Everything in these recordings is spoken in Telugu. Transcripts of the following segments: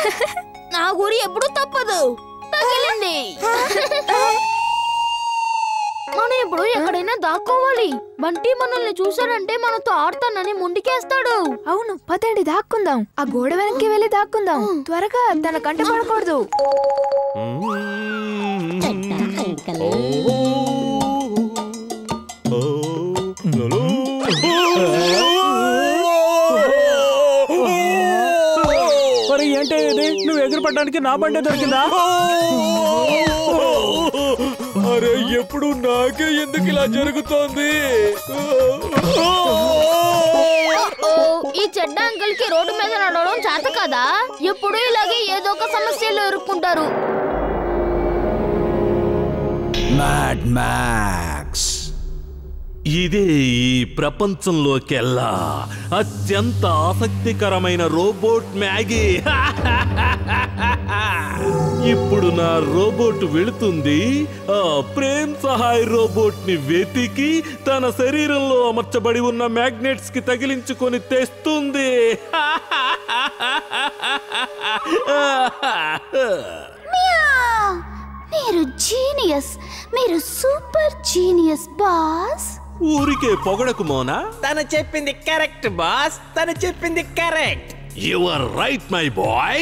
నా గురి ఎప్పుడు తప్పదు తగిలింది మనం ఇప్పుడు ఎక్కడైనా దాక్కోవాలి బంటి మనల్ని చూసాడంటే మనతో ఆడతానని ముందుకేస్తాడు అవును పదండి దాక్కుందాం ఆ గోడ వెనక్కి వెళ్ళి దాక్కుందాం త్వరగా తన కంట పడకూడదు మరి ఏంటి ఇది నువ్వు ఎగురు పడ్డానికి నా బండే దొరికిందా అరే ఎప్పుడు నాకే ఎందుకు ఇలా జరుగుతోంది ఓ ఈ చెడ్డ అంకుల్ కి రోడ్డు మీద నడవడం చేత కదా ఎప్పుడు ఇలాగే ఏదో ఒక సమస్యలో ఇరుక్కుంటారు మ్యాడ్ మ్యాక్స్ ఇదే ఈ ప్రపంచంలోకెల్లా అత్యంత ఆసక్తికరమైన రోబోట్ మ్యాగీ ఇప్పుడు నా రోబోట్ వెళుతుంది ఆ ప్రేమ్ సహాయ్ రోబోట్ ని వెతికి తన శరీరంలో అమర్చబడి ఉన్న మ్యాగ్నెట్స్ కి తగిలించుకొని తెస్తుంది మీరు జీనియస్ మీరు సూపర్ జీనియస్ బాస్ ఊరికే పొగడకు మోనా తను చెప్పింది కరెక్ట్ బాస్ తను చెప్పింది correct you are right my boy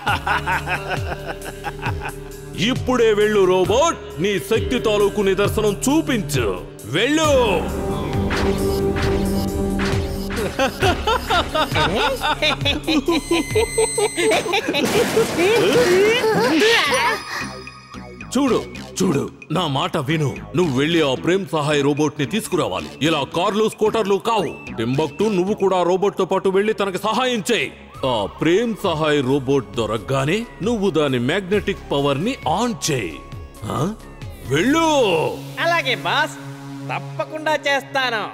ఇప్పుడే వెళ్ళు రోబోట్ నీ శక్తి తాలూకు నిదర్శనం చూపించు వెళ్ళు చూడు చూడు నా మాట విను నువ్వు వెళ్ళి ఆ ప్రేమ్ సహాయ్ రోబోట్ ని తీసుకురావాలి ఇలా కార్లు స్కూటర్లు కావు టింబక్టు నువ్వు కూడా రోబోట్ తో పాటు వెళ్ళి తనకి సహాయం చేయి ఆ ప్రేమ్ సహాయ్ రోబోట్ దొరకగానే నువ్వు దాని మ్యాగ్నెటిక్ పవర్ ని ఆన్ చేయి ఆ? వెళ్ళు అలాగే బాస్ తప్పకుండా చేస్తాను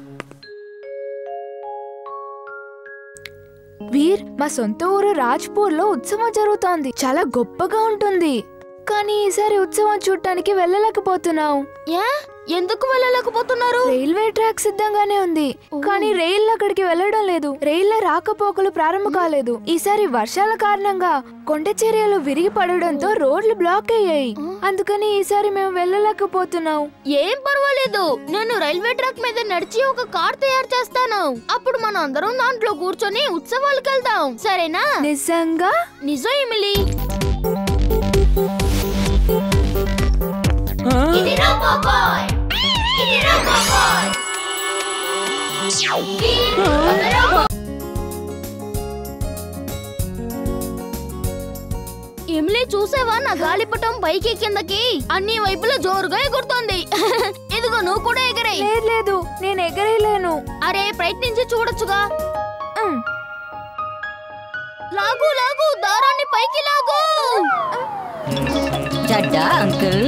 వీర్ మా సొంత ఊరు రాజ్పూర్ లో ఉత్సవం జరుగుతోంది చాలా గొప్పగా ఉంటుంది కానీ ఈసారి ఉత్సవం చూడటానికి వెళ్ళలేకపోతున్నాం ఏ ఎందుకు వెళ్ళలేకపోతున్నారు రైల్వే ట్రాక్ సిద్ధంగానే ఉంది కానీ రైళ్లు అక్కడికి వెళ్ళడం లేదు రైళ్ల రాకపోకలు ప్రారంభం కాలేదు ఈసారి వర్షాల కారణంగా కొండ చర్యలు విరిగి పడడంతో రోడ్లు బ్లాక్ అయ్యాయి అందుకని ఈసారి మేము వెళ్ళలేకపోతున్నాం ఏం పర్వాలేదు నేను రైల్వే ట్రాక్ మీద నడిచి ఒక కార్ తయారు చేస్తాను అప్పుడు మనం అందరం దాంట్లో కూర్చొని ఉత్సవాలకు వెళ్దాం సరేనా నిజంగా నిజం ఎమిలీ ఎమిలీ చూసావా నా గాలిపటం పైకి కిందకి అన్ని వైపులా జోరుగా ఎగురుతోంది ఇదిగో నువ్వు కూడా ఎగరే లేదు లేదు నేను ఎగరేయలేను అరే ప్రయత్నించి చూడొచ్చుగా ఉమ్. లాగు లాగు దారాన్ని పైకి లాగు చడ్డా అంకుల్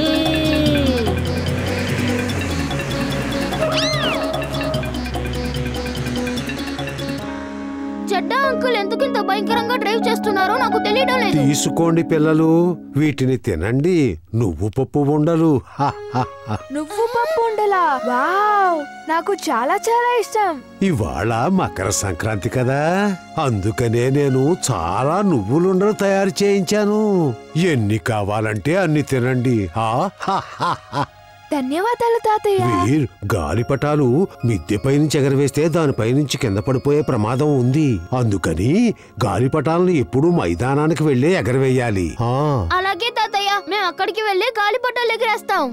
చెడ్డ అంకుల్ ఎందుకు ఇంత భయంకరంగా డ్రైవ్ చేస్తున్నారో నాకు తెలియడం లేదు తీసుకోండి పిల్లలు వీటిని తినండి నువ్వు పప్పు ఉండలు హ, హ, హ. నువ్వు పప్పు ఉండలా వావ్ నాకు చాలా చాలా ఇష్టం ఇవాళ మకర సంక్రాంతి కదా అందుకనే నేను చాలా నువ్వులుండలు తయారు చేయించాను ఎన్ని కావాలంటే అన్ని తినండి హా, హ, హ, హ. ధన్యవాదాలు తాతయ్య వీర్ గాలిపటాలు మిద్దెపై నుంచి ఎగరవేస్తే దానిపై నుంచి కింద పడిపోయే ప్రమాదం ఉంది అందుకని గాలిపటాలను ఎప్పుడూ మైదానానికి వెళ్లే ఎగరవేయాలి ఆ అలాగే తాతయ్య మేము అక్కడికి వెళ్ళి గాలిపటాలు ఎగిరేస్తాం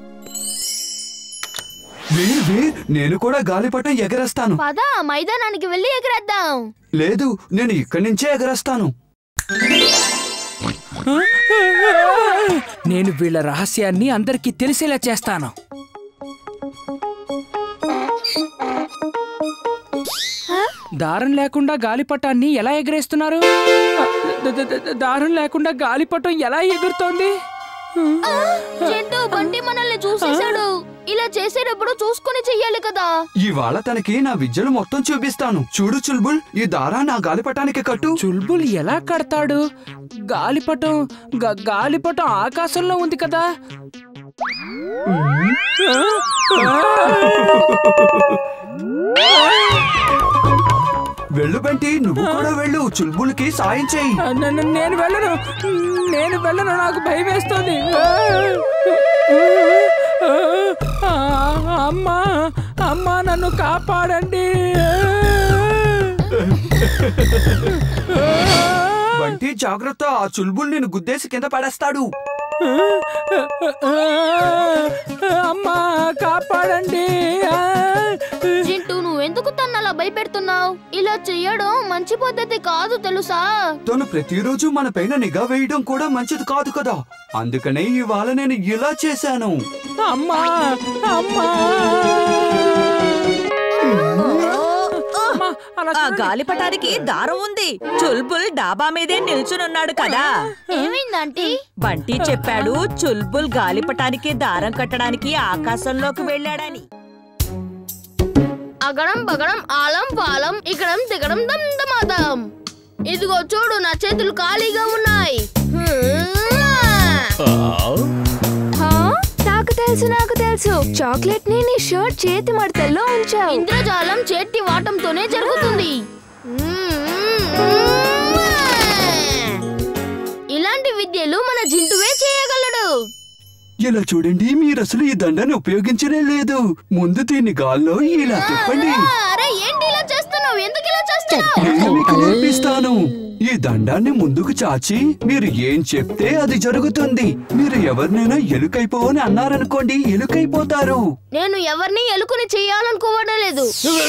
వీర్ వీర్ నేను కూడా గాలిపటం ఎగరేస్తాను పద మైదానానికి వెళ్ళి ఎగిరేద్దాం లేదు నేను ఇక్కడి నుంచే ఎగరేస్తాను నేను వీళ్ళ రహస్యాన్ని అందరికీ తెలిసేలా చేస్తాను దారం లేకుండా గాలిపటాన్ని ఎలా ఎగరేస్తున్నారు ద- ద- ద- దారం లేకుండా గాలిపటం ఎలా ఎగురుతోంది చెట్టు బంటి మనల్ని చూసేశాడు ఇలా చేసేటప్పుడు చూసుకుని చెయ్యాలి కదా ఇవాళ తనకి నా విద్యలు మొత్తం చూపిస్తాను చూడు చుల్బుల్ ఈ దారాన్ని ఆ గాలిపటానికి కట్టు చుల్బుల్ ఎలా కడతాడు గాలిపటం గ- గాలిపటం ఆకాశంలో ఉంది కదా వెళ్ళు బంటి నువ్వు కూడా వెళ్ళు చుల్బుల్కి సాయం చేయి ఆ, న- న- నేను వెళ్ళను నేను వెళ్ళను నాకు భయం వేస్తుంది ఆ, అమ్మా అమ్మా నన్ను కాపాడండి బంటి జాగ్రత్త ఆ చుల్బుల్ నేను గుద్దేసి కింద పడేస్తాడు అమ్మా కాపాడండి ఆ. జింటూ నువ్వెందుకు తను అలా భయపెడుతున్నావు ఇలా చెయ్యడం మంచి పద్ధతి కాదు తెలుసా తను ప్రతిరోజు మన పైన నిఘా వేయడం కూడా మంచిది కాదు కదా అందుకనే ఇవాళ నేను ఇలా చేశాను అమ్మా అమ్మా అమ్మా, అలా ఆ చూడండి. గాలిపటానికి దారం ఉంది చుల్బుల్ డాబా మీదే నిల్చునున్నాడు కదా ఏమైందంటీ బంటి చెప్పాడు చుల్బుల్ గాలిపటానికి దారం కట్టడానికి ఆకాశంలోకి వెళ్ళాడని అగడం బగడం ఆలం పాలం ఇకడం దిగడం దమ్ దమాదం ఇదిగో చూడు నా చేతులు ఖాళీగా ఉన్నాయి హా? నాకు తెలుసు నాకు తెలుసు చాక్లెట్ ని నీ షర్ట్ చేతి మడతల్లో ఉంచావు ఇంద్రజాలం చేతి వాటంతోనే జరుగుతుంది ఇలాంటి విద్యలు మన జింటువే చేయగలడు ఇలా చూడండి మీరు అసలు ఈ దండాన్ని ఉపయోగించనే లేదు ముందు దీన్ని గాల్లో ఇలా తిప్పండి ఆ, అరే ఏంటి ఇలా చేస్తున్నావు ఎందుకు ఇలా చేస్తున్నావు నేను మీకు నేర్పిస్తాను ఈ దండాన్ని ముందుకు చాచి మీరు ఏం చెప్తే అది జరుగుతుంది మీరు ఎవరినైనా ఎలుకైపో అని అన్నారనుకోండి ఎలుకైపోతారు నేను ఎవరిని ఎలుకని చేయాలనుకోవడం లేదు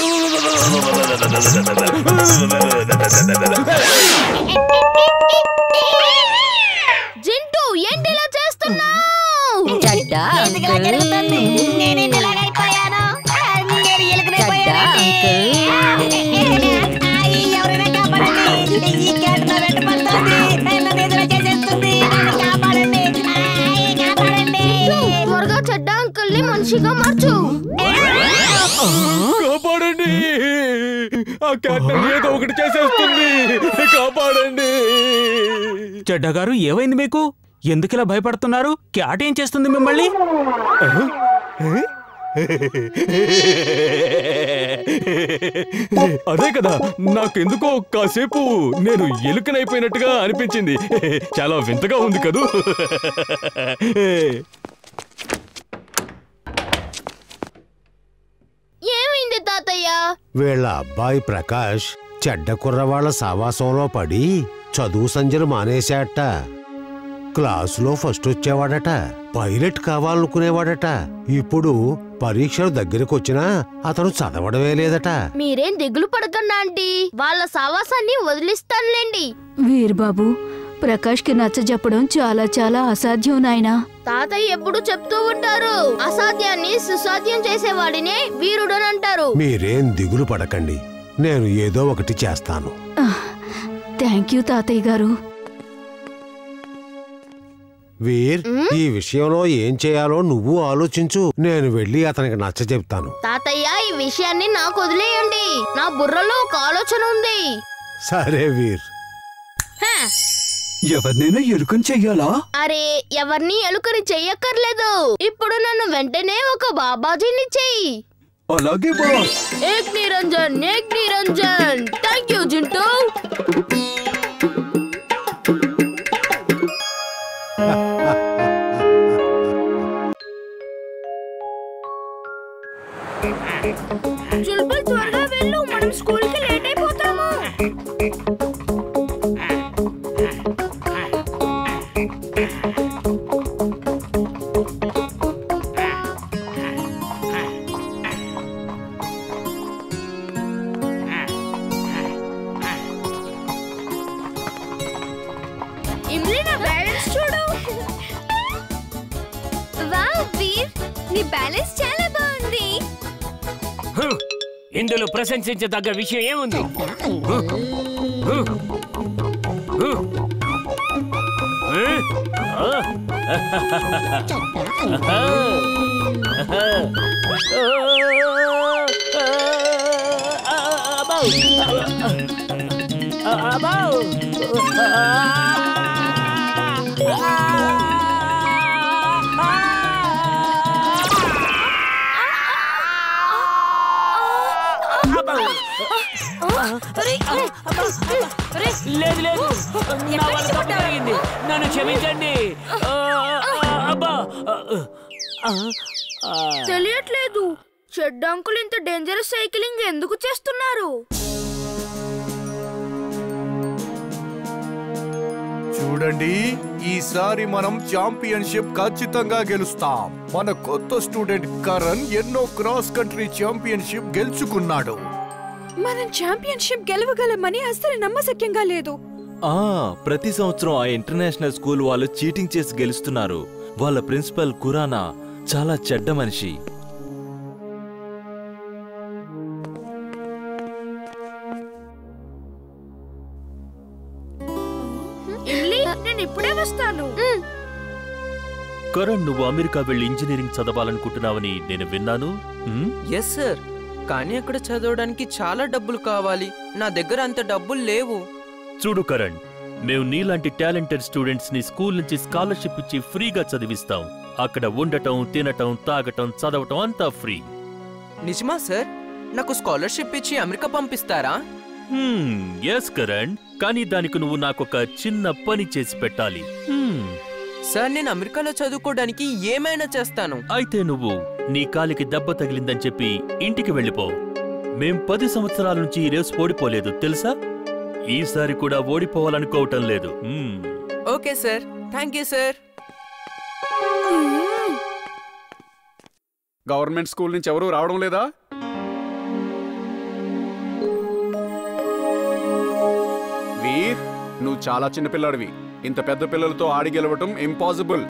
జింటూ ఏంటి ఇలా చేస్తున్నావు చెడ్డ అంకుల్. చెడ్డ అంకుల్. త్వరగా చెడ్డ అంకుల్ని మనిషిగా మార్చు కాపాడండి ఆ క్యాట్ నన్ను ఏదో ఒకటి చేసేస్తుంది కాపాడండి చెడ్డగారు ఏమైంది మీకు ఎందుకు ఇలా భయపడుతున్నారు క్యాట్ ఏం చేస్తుంది మిమ్మల్ని అదే కదా నాకెందుకో కాసేపు నేను ఎలుకనైపోయినట్టుగా అనిపించింది చాలా వింతగా ఉంది కదూ ఏమైంది తాతయ్య వీళ్ళ అబ్బాయి ప్రకాష్ చెడ్డ కుర్రవాళ్ల సావాసంలో పడి చదువు సంజలు మానేశాట క్లాసులో ఫస్ట్ వచ్చేవాడట పైలట్ కావాలనుకునేవాడట ఇప్పుడు పరీక్షలు దగ్గరకు వచ్చినా అతను చదవడమే లేదట మీరేం దిగులు పడకండి ఆంటీ వాళ్ళ సావాసాన్ని వదిలిస్తానులేండి వీర్బాబు ప్రకాష్కి నచ్చజెప్పడం చాలా చాలా అసాధ్యం నాయనా తాతయ్య ఎప్పుడు చెప్తూ ఉంటారు అసాధ్యాన్ని సుసాధ్యం చేసేవాడినే వీరుడని అంటారు మీరేం దిగులు పడకండి నేను ఏదో ఒకటి చేస్తాను థ్యాంక్ యూ తాతయ్య గారు వీర్ ఈ విషయంలో ఏం చేయాలో నువ్వు ఆలోచించు నేను వెళ్ళి అతనికి నచ్చ చెప్తాను తాతయ్య ఈ విషయాన్ని నాకు వదిలేయండి నా బుర్రలో ఒక ఆలోచన ఉంది సరే వీర్ హ, ఎవరినైనా ఎలుకని చెయ్యాలా అరే ఎవరిని ఎలుకని చెయ్యక్కర్లేదు ఇప్పుడు నన్ను వెంటనే ఒక బాబాజీని చెయ్యి అలాగే బాస్ ఏక్ నిరంజన్ ఏక్ నిరంజన్ థ్యాంక్ యూ జింటూ చుల్బుల్ త్వరగా వెళ్ళు మనం స్కూల్ కి లేట్ అయిపోతాము ఇమ్లీ నా బ్యాలెన్స్ చూడు వావ్ వీర్ నీ బ్యాలెన్స్ చాలా బాగుంది ఇందులో ప్రశంసించదగ్గ విషయం ఏముంది లేదు లేదు నా వల్ల తప్పు జరిగింది నన్ను క్షమించండి ఆ, ఆ, అబ్బా ఆ, ఆ, ఆ. తెలియట్లేదు చెడ్డ అంకుల్ ఇంత డేంజరస్ సైక్లింగ్ ఎందుకు చేస్తున్నారు చూడండి ఈసారి మనం ఛాంపియన్షిప్ ఖచ్చితంగా గెలుస్తాం మన కొత్త స్టూడెంట్ కరణ్ ఎన్నో క్రాస్ కంట్రీ ఛాంపియన్షిప్ గెలుచుకున్నాడు మనం ఛాంపియన్షిప్ గెలవగలమని అస్సలు నమ్మశక్యంగా లేదు ఆ ప్రతి సంవత్సరం ఆ ఇంటర్నేషనల్ స్కూల్ వాళ్ళు చీటింగ్ చేసి గెలుస్తున్నారు వాళ్ళ ప్రిన్సిపల్ కురానా చాలా చెడ్డ మనిషి ఇమ్లీ నేను ఇప్పుడే వస్తాను కరణ్ నువ్వు అమెరికా వెళ్ళి ఇంజనీరింగ్ చదవాలనుకుంటున్నావని నేను విన్నాను హ్మ్? ఎస్ సార్ కానీ అక్కడ చదవడానికి చాలా డబ్బులు కావాలి నా దగ్గర అంత డబ్బులు లేవు చూడు కరణ్ మేము నీలాంటి టాలెంటెడ్ స్టూడెంట్స్ ని స్కూల్ నుంచి స్కాలర్షిప్ ఇచ్చి ఫ్రీగా చదివిస్తాం అక్కడ ఉండటం తినటం తాగటం చదవటం అంతా ఫ్రీ నిజమా సార్ నాకు స్కాలర్షిప్ ఇచ్చి అమెరికా పంపిస్తారా ఎస్ కరణ్ కానీ దానికి నువ్వు నాకొక చిన్న పని చేసి పెట్టాలి హ్మ్. సార్ నేను అమెరికాలో చదువుకోవడానికి ఏమైనా చేస్తాను అయితే నువ్వు నీ కాలికి దెబ్బ తగిలిందని చెప్పి ఇంటికి వెళ్ళిపో మేం పది సంవత్సరాల నుంచి ఈ రేసు ఓడిపోలేదు తెలుసా ఈసారి కూడా ఓడిపోవాలనుకోవటం లేదు hmm. Okay sir thank you sir government school నుంచి ఎవరూ రావడం లేదా వీర్ నువ్వు చాలా చిన్న పిల్లాడివి ఇంత పెద్ద పిల్లలతో ఆడి గెలవటం ఇంపాసిబుల్